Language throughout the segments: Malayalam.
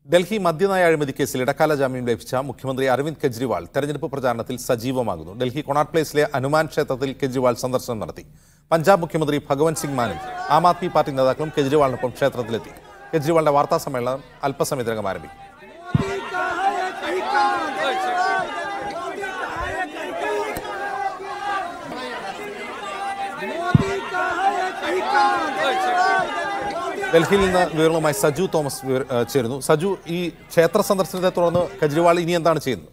ഡൽഹി മദ്യനയ അഴിമതി കേസിൽ ഇടക്കാല ജാമ്യം ലഭിച്ച മുഖ്യമന്ത്രി അരവിന്ദ് കെജ്രിവാൾ തെരഞ്ഞെടുപ്പ് പ്രചാരണത്തിൽ സജീവമാകുന്നു ഡൽഹി കൊണാട്ട് പ്ലേസിലെ ഹനുമാൻ ക്ഷേത്രത്തിൽ കെജ്രിവാൾ സന്ദർശനം നടത്തി പഞ്ചാബ് മുഖ്യമന്ത്രി ഭഗവന്ത് സിംഗ് മാനും ആം ആദ്മി പാർട്ടി നേതാക്കളും കെജ്രിവാളിനൊപ്പം ക്ഷേത്രത്തിലെത്തി കെജ്രിവാളിന്റെ വാർത്താ സമ്മേളനം അല്പസമയത്തിനകം ആരംഭിക്കും ഡൽഹിയിൽ നിന്ന് വിവരങ്ങളുമായി സജു തോമസ് വിവര- ഏഹ് ചേരുന്നു സജു ഈ ക്ഷേത്ര സന്ദർശനത്തെ തുടർന്ന് കെജ്രിവാൾ ഇനി എന്താണ് ചെയ്യുന്നത്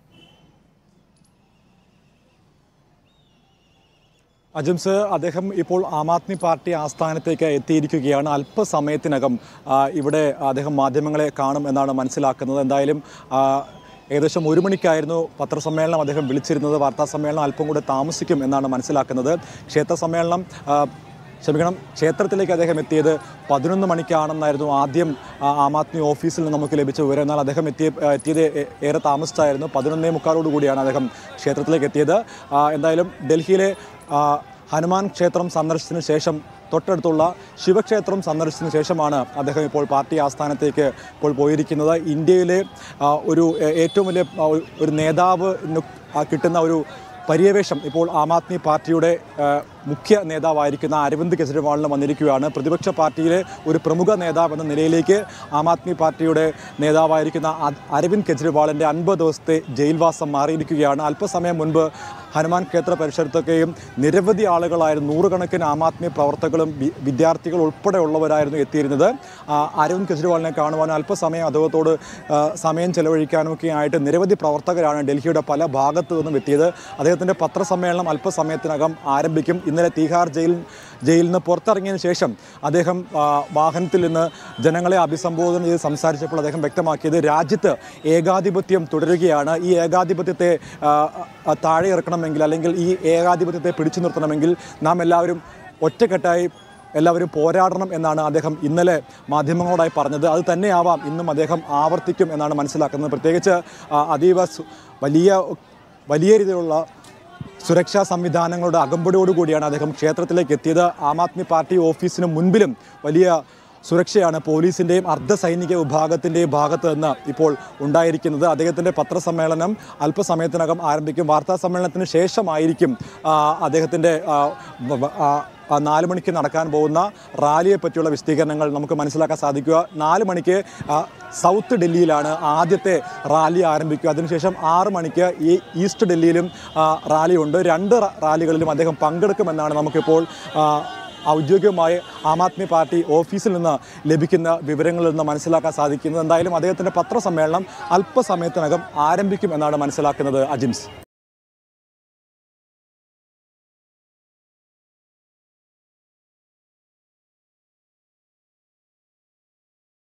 അജംസ് അദ്ദേഹം ഇപ്പോൾ ആം ആദ്മി പാർട്ടി ആസ്ഥാനത്തേക്ക് എത്തിയിരിക്കുകയാണ് അല്പസമയത്തിനകം ആ, ഇവിടെ അദ്ദേഹം മാധ്യമങ്ങളെ കാണും എന്നാണ് മനസ്സിലാക്കുന്നത് എന്തായാലും ആ, ഏകദേശം ഒരു മണിക്കായിരുന്നു പത്രസമ്മേളനം അദ്ദേഹം വിളിച്ചിരുന്നത് വാർത്താ സമ്മേളനം അല്പം കൂടെ താമസിക്കും എന്നാണ് മനസ്സിലാക്കുന്നത് ക്ഷേത്ര സമ്മേളനം ആ, ക്ഷമിക്കണം ക്ഷേത്രത്തിലേക്ക് അദ്ദേഹം എത്തിയത് പതിനൊന്ന് മണിക്കാണെന്നായിരുന്നു ആദ്യം ആ, ആം ആദ്മി ഓഫീസിൽ നിന്ന് നമുക്ക് ലഭിച്ച വിവരം എന്നാൽ അദ്ദേഹം എത്തിയ എത്തിയത് ഏ- ഏറെ താമസിച്ചായിരുന്നു പതിനൊന്നേ മുക്കാലോട് കൂടിയാണ് അദ്ദേഹം ക്ഷേത്രത്തിലേക്ക് എത്തിയത് ആ, എന്തായാലും ഡൽഹിയിലെ ആ, ഹനുമാൻ ക്ഷേത്രം സന്ദർശിച്ചതിന് ശേഷം തൊട്ടടുത്തുള്ള ശിവക്ഷേത്രം സന്ദർശിച്ചതിന് ശേഷമാണ് അദ്ദേഹം ഇപ്പോൾ പാർട്ടി ആസ്ഥാനത്തേക്ക് ഇപ്പോൾ പോയിരിക്കുന്നത് ഇന്ത്യയിലെ ആ, ഒരു ഏ- ഏറ്റവും വലിയ ആ, ഒരു- ഒരു നേതാവ് കിട്ടുന്ന ഒരു പര്യവേഷം ഇപ്പോൾ ആം ആദ്മി പാർട്ടിയുടെ ആ, മുഖ്യ നേതാവായിരിക്കുന്ന അരവിന്ദ് കെജ്രിവാളിന് വന്നിരിക്കുകയാണ് പ്രതിപക്ഷ പാർട്ടിയിലെ ഒരു പ്രമുഖ നേതാവ് എന്ന നിലയിലേക്ക് ആം ആദ്മി പാർട്ടിയുടെ നേതാവായിരിക്കുന്ന അ- അരവിന്ദ് കെജ്രിവാളിൻ്റെ അൻപത് ദിവസത്തെ ജയിൽവാസം മാറിയിരിക്കുകയാണ് അല്പസമയം മുൻപ് ഹനുമാൻ ക്ഷേത്ര പരിസരത്തൊക്കെയും നിരവധി ആളുകളായിരുന്നു നൂറുകണക്കിന് ആം ആദ്മി പ്രവർത്തകരും വി- വിദ്യാർത്ഥികൾ ഉൾപ്പെടെയുള്ളവരായിരുന്നു എത്തിയിരുന്നത് ആ, അരവിന്ദ് കെജ്രിവാളിനെ കാണുവാനും അല്പസമയം അദ്ദേഹത്തോട് ആ, സമയം ചെലവഴിക്കാനും ഒക്കെ ആയിട്ട് നിരവധി പ്രവർത്തകരാണ് ഡൽഹിയുടെ പല ഭാഗത്തു നിന്നും എത്തിയത് അദ്ദേഹത്തിൻ്റെ പത്രസമ്മേളനം അല്പസമയത്തിനകം ആരംഭിക്കും ഇന്നലെ തീഹാർ ജയിൽ ജയിലിൽ നിന്ന് പുറത്തിറങ്ങിയതിന് ശേഷം അദ്ദേഹം ആ, വാഹനത്തിൽ നിന്ന് ജനങ്ങളെ അഭിസംബോധന ചെയ്ത് സംസാരിച്ചപ്പോൾ അദ്ദേഹം വ്യക്തമാക്കിയത് രാജ്യത്ത് ഏകാധിപത്യം തുടരുകയാണ് ഈ ഏകാധിപത്യത്തെ ആ, ആ, താഴെ ഇറക്കണമെങ്കിൽ അല്ലെങ്കിൽ ഈ ഏകാധിപത്യത്തെ പിടിച്ചു നിർത്തണമെങ്കിൽ നാം എല്ലാവരും ഒറ്റക്കെട്ടായി എല്ലാവരും പോരാടണം എന്നാണ് അദ്ദേഹം ഇന്നലെ മാധ്യമങ്ങളോടായി പറഞ്ഞത് അത് തന്നെയാവാം ഇന്നും അദ്ദേഹം ആവർത്തിക്കും എന്നാണ് മനസ്സിലാക്കുന്നത് പ്രത്യേകിച്ച് ആ, അതീവ സു- വലിയ വലിയ രീതിയിലുള്ള സുരക്ഷാ സംവിധാനങ്ങളുടെ അകമ്പടിയോടുകൂടിയാണ് അദ്ദേഹം ക്ഷേത്രത്തിലേക്ക് എത്തിയത് ആം ആദ്മി പാർട്ടി ഓഫീസിന് മുൻപിലും വലിയ സുരക്ഷയാണ് പോലീസിൻ്റെയും അർദ്ധ സൈനിക വിഭാഗത്തിൻ്റെയും ഭാഗത്ത് നിന്ന് ഇപ്പോൾ ഉണ്ടായിരിക്കുന്നത് അദ്ദേഹത്തിൻ്റെ പത്രസമ്മേളനം അല്പസമയത്തിനകം ആരംഭിക്കും വാർത്താ സമ്മേളനത്തിന് ശേഷമായിരിക്കും ആ, അദ്ദേഹത്തിൻ്റെ ആ, വ- വ- ആ, ആ, നാല് മണിക്ക് നടക്കാൻ പോകുന്ന റാലിയെ പറ്റിയുള്ള വിശദീകരണങ്ങൾ നമുക്ക് മനസ്സിലാക്കാൻ സാധിക്കുക നാല് മണിക്ക് ആ, സൗത്ത് ഡൽഹിയിലാണ് ആദ്യത്തെ റാലി ആരംഭിക്കുക അതിനുശേഷം ആറ് മണിക്ക് ഈ ഈസ്റ്റ് ഡൽഹിയിലും ആ, റാലിയുണ്ട് രണ്ട് റ- റാലികളിലും അദ്ദേഹം പങ്കെടുക്കുമെന്നാണ് നമുക്കിപ്പോൾ ആ, ഔദ്യോഗികമായി ആം ആദ്മി പാർട്ടി ഓഫീസിൽ നിന്ന് ലഭിക്കുന്ന വിവരങ്ങളിൽ നിന്ന് മനസ്സിലാക്കാൻ സാധിക്കുന്നത് എന്തായാലും അദ്ദേഹത്തിൻ്റെ പത്രസമ്മേളനം അല്പസമയത്തിനകം ആരംഭിക്കും എന്നാണ് മനസ്സിലാക്കുന്നത് അജിംസ്